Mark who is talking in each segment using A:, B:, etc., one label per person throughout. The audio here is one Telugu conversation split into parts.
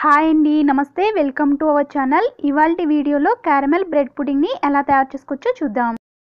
A: హాయ్ అండి నమస్తే వెల్కమ్ టు అవర్ ఛానల్ ఇవాళ వీడియోలో క్యారమెల్ బ్రెడ్ పుడింగ్ని ఎలా తయారు చేసుకోవచ్చో చూద్దాం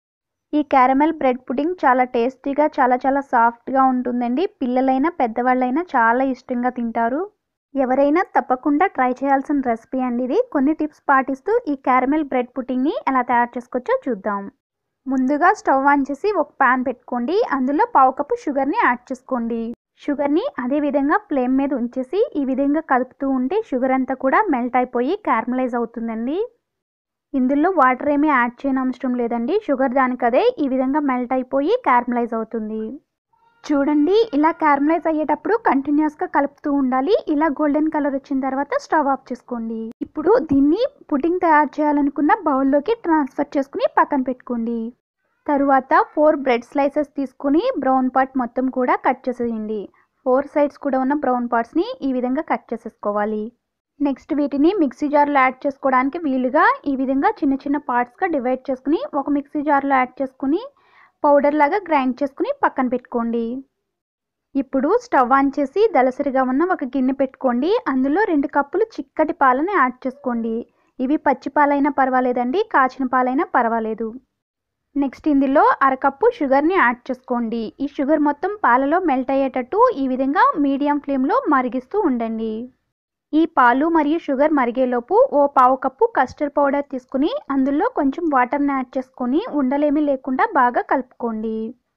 A: ఈ క్యారమెల్ బ్రెడ్ పుడింగ్ చాలా టేస్టీగా చాలా చాలా సాఫ్ట్గా ఉంటుందండి పిల్లలైనా పెద్దవాళ్ళైనా చాలా ఇష్టంగా తింటారు ఎవరైనా తప్పకుండా ట్రై చేయాల్సిన రెసిపీ అండి ఇది కొన్ని టిప్స్ పాటిస్తూ ఈ క్యారమెల్ బ్రెడ్ పుడింగ్ని ఎలా తయారు చేసుకోవచ్చో చూద్దాం ముందుగా స్టవ్ ఆన్ చేసి ఒక పాన్ పెట్టుకోండి అందులో పావు కప్పు షుగర్ని యాడ్ చేసుకోండి షుగర్ని అదే విధంగా ఫ్లేమ్ మీద ఉంచేసి ఈ విధంగా కలుపుతూ ఉంటే షుగర్ అంతా కూడా మెల్ట్ అయిపోయి క్యారమలైజ్ అవుతుందండి ఇందులో వాటర్ ఏమీ యాడ్ చేయని అవసరం లేదండి షుగర్ దానికదే ఈ విధంగా మెల్ట్ అయిపోయి క్యారమలైజ్ అవుతుంది చూడండి ఇలా క్యారమలైజ్ అయ్యేటప్పుడు కంటిన్యూస్గా కలుపుతూ ఉండాలి ఇలా గోల్డెన్ కలర్ వచ్చిన తర్వాత స్టవ్ ఆఫ్ చేసుకోండి ఇప్పుడు దీన్ని పుడ్డింగ్ తయారు చేయాలనుకున్న బౌల్లోకి ట్రాన్స్ఫర్ చేసుకుని పక్కన పెట్టుకోండి తరువాత ఫోర్ బ్రెడ్ స్లైసెస్ తీసుకుని బ్రౌన్ పార్ట్ మొత్తం కూడా కట్ చేసేయండి ఫోర్ సైడ్స్ కూడా ఉన్న బ్రౌన్ పార్ట్స్ని ఈ విధంగా కట్ చేసేసుకోవాలి నెక్స్ట్ వీటిని మిక్సీ జార్లో యాడ్ చేసుకోవడానికి వీలుగా ఈ విధంగా చిన్న చిన్న పార్ట్స్గా డివైడ్ చేసుకుని ఒక మిక్సీ జార్లో యాడ్ చేసుకుని పౌడర్ లాగా గ్రైండ్ చేసుకుని పక్కన పెట్టుకోండి ఇప్పుడు స్టవ్ ఆన్ చేసి దలసరిగా ఉన్న ఒక గిన్నె పెట్టుకోండి అందులో రెండు కప్పులు చిక్కటి పాలను యాడ్ చేసుకోండి ఇవి పచ్చి పాలైనా పర్వాలేదండి కాచిన పాలైనా పర్వాలేదు నెక్స్ట్ ఇందులో అరకప్పు షుగర్ని యాడ్ చేసుకోండి ఈ షుగర్ మొత్తం పాలలో మెల్ట్ అయ్యేటట్టు ఈ విధంగా మీడియం ఫ్లేమ్లో మరిగిస్తూ ఉండండి ఈ పాలు మరియు షుగర్ మరిగేలోపు ఓ పావు కప్పు కస్టర్డ్ పౌడర్ తీసుకుని అందులో కొంచెం వాటర్ని యాడ్ చేసుకొని ఉండలేమీ లేకుండా బాగా కలుపుకోండి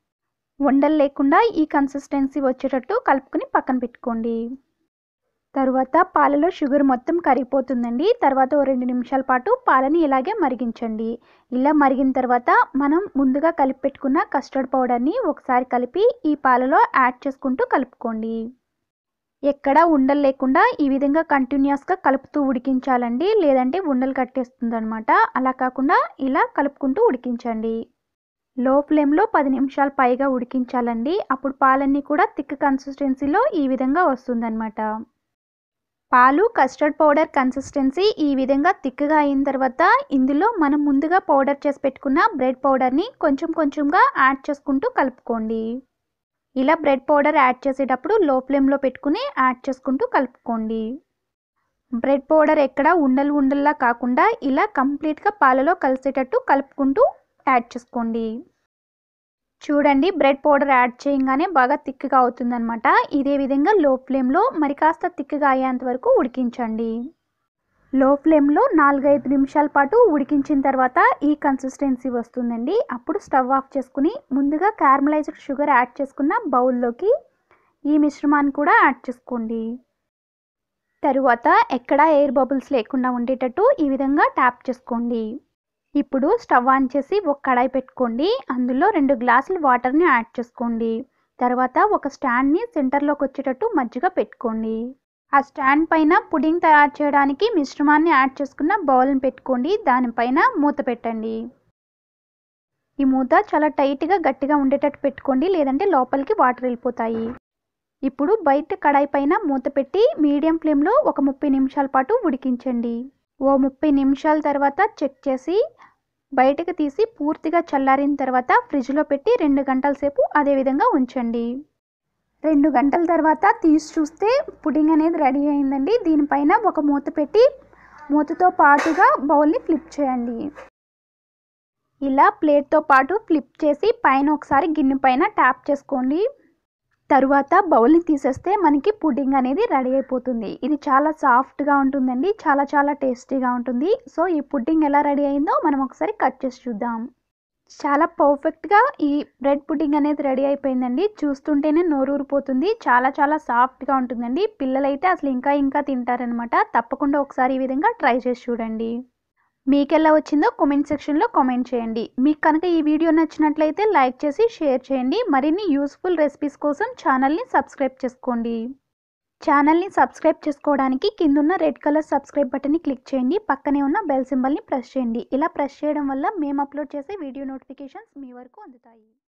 A: ఉండలు లేకుండా ఈ కన్సిస్టెన్సీ వచ్చేటట్టు కలుపుకొని పక్కన పెట్టుకోండి తరువాత పాలలో షుగర్ మొత్తం కరిగిపోతుందండి తర్వాత ఓ రెండు నిమిషాల పాటు పాలని ఇలాగే మరిగించండి ఇలా మరిగిన తర్వాత మనం ముందుగా కలిపి పెట్టుకున్న కస్టర్డ్ పౌడర్ని ఒకసారి కలిపి ఈ పాలలో యాడ్ చేసుకుంటూ కలుపుకోండి ఎక్కడ ఉండలు లేకుండా ఈ విధంగా కంటిన్యూస్గా కలుపుతూ ఉడికించాలండి లేదంటే ఉండలు కట్టేస్తుంది అనమాట అలా కాకుండా ఇలా కలుపుకుంటూ ఉడికించండి లో ఫ్లేమ్లో పది నిమిషాలు పైగా ఉడికించాలండి అప్పుడు పాలన్నీ కూడా థిక్ కన్సిస్టెన్సీలో ఈ విధంగా వస్తుందన్నమాట పాలు కస్టర్డ్ పౌడర్ కన్సిస్టెన్సీ ఈ విధంగా థిక్గా అయిన తర్వాత ఇందులో మనం ముందుగా పౌడర్ చేసి పెట్టుకున్న బ్రెడ్ పౌడర్ని కొంచెం కొంచెంగా యాడ్ చేసుకుంటూ కలుపుకోండి ఇలా బ్రెడ్ పౌడర్ యాడ్ చేసేటప్పుడు లో ఫ్లేమ్లో పెట్టుకుని యాడ్ చేసుకుంటూ కలుపుకోండి బ్రెడ్ పౌడర్ ఎక్కడ ఉండలు ఉండల్లా కాకుండా ఇలా కంప్లీట్గా పాలలో కలిసేటట్టు కలుపుకుంటూ యాడ్ చేసుకోండి చూడండి బ్రెడ్ పౌడర్ యాడ్ చేయగానే బాగా థిక్గా అవుతుందన్నమాట ఇదే విధంగా లో ఫ్లేమ్లో మరి కాస్త థిక్గా అయ్యేంత వరకు ఉడికించండి లో ఫ్లేమ్లో నాలుగైదు నిమిషాల పాటు ఉడికించిన తర్వాత ఈ కన్సిస్టెన్సీ వస్తుందండి అప్పుడు స్టవ్ ఆఫ్ చేసుకుని ముందుగా క్యారమలైజ్డ్ షుగర్ యాడ్ చేసుకున్న బౌల్లోకి ఈ మిశ్రమాన్ని కూడా యాడ్ చేసుకోండి తరువాత ఎక్కడా ఎయిర్ బబుల్స్ లేకుండా ఉండేటట్టు ఈ విధంగా ట్యాప్ చేసుకోండి ఇప్పుడు స్టవ్ ఆన్ చేసి ఒక కడాయి పెట్టుకోండి అందులో రెండు గ్లాసులు వాటర్ని యాడ్ చేసుకోండి తర్వాత ఒక స్టాండ్ని సెంటర్లోకి వచ్చేటట్టు మజ్జిగ పెట్టుకోండి ఆ స్టాండ్ పైన పుడింగ్ తయారు చేయడానికి మిశ్రమాన్ని యాడ్ చేసుకున్న బౌల్ని పెట్టుకోండి దానిపైన మూత పెట్టండి ఈ మూత చాలా టైట్గా గట్టిగా ఉండేటట్టు పెట్టుకోండి లేదంటే లోపలికి వాటర్ వెళ్ళిపోతాయి ఇప్పుడు బయట కడాయి పైన మూత పెట్టి మీడియం ఫ్లేమ్లో ఒక ముప్పై నిమిషాల పాటు ఉడికించండి ఓ ముప్పై నిమిషాల తర్వాత చెక్ చేసి బయటకు తీసి పూర్తిగా చల్లారిన తర్వాత ఫ్రిడ్జ్లో పెట్టి రెండు గంటల సేపు అదే విధంగా ఉంచండి రెండు గంటల తర్వాత తీసి చూస్తే పుడింగ్ అనేది రెడీ అయిందండి దీనిపైన ఒక మూత పెట్టి మూతతో పాటుగా బౌల్ని ఫ్లిప్ చేయండి ఇలా ప్లేట్తో పాటు ఫ్లిప్ చేసి పైన ఒకసారి గిన్నె పైన ట్యాప్ చేసుకోండి తరువాత బౌల్ని తీసేస్తే మనకి పుడ్డింగ్ అనేది రెడీ అయిపోతుంది ఇది చాలా సాఫ్ట్గా ఉంటుందండి చాలా చాలా టేస్టీగా ఉంటుంది సో ఈ పుడ్డింగ్ ఎలా రెడీ అయిందో మనం ఒకసారి కట్ చేసి చూద్దాం చాలా పర్ఫెక్ట్గా ఈ బ్రెడ్ పుడ్డింగ్ అనేది రెడీ అయిపోయిందండి చూస్తుంటేనే నోరూరిపోతుంది చాలా చాలా సాఫ్ట్గా ఉంటుందండి పిల్లలైతే అసలు ఇంకా ఇంకా తింటారనమాట తప్పకుండా ఒకసారి ఈ విధంగా ట్రై చేసి చూడండి మీకు ఎలా వచ్చిందో కామెంట్ సెక్షన్లో కామెంట్ చేయండి మీకు కనుక ఈ వీడియో నచ్చినట్లయితే లైక్ చేసి షేర్ చేయండి మరిన్ని యూస్ఫుల్ రెసిపీస్ కోసం ఛానల్ని సబ్స్క్రైబ్ చేసుకోండి ఛానల్ని సబ్స్క్రైబ్ చేసుకోవడానికి కిందున్న రెడ్ కలర్ సబ్స్క్రైబ్ బటన్ని క్లిక్ చేయండి పక్కనే ఉన్న బెల్ సింబల్ని ప్రెస్ చేయండి ఇలా ప్రెస్ చేయడం వల్ల మేము అప్లోడ్ చేసే వీడియో నోటిఫికేషన్స్ మీ వరకు అందుతాయి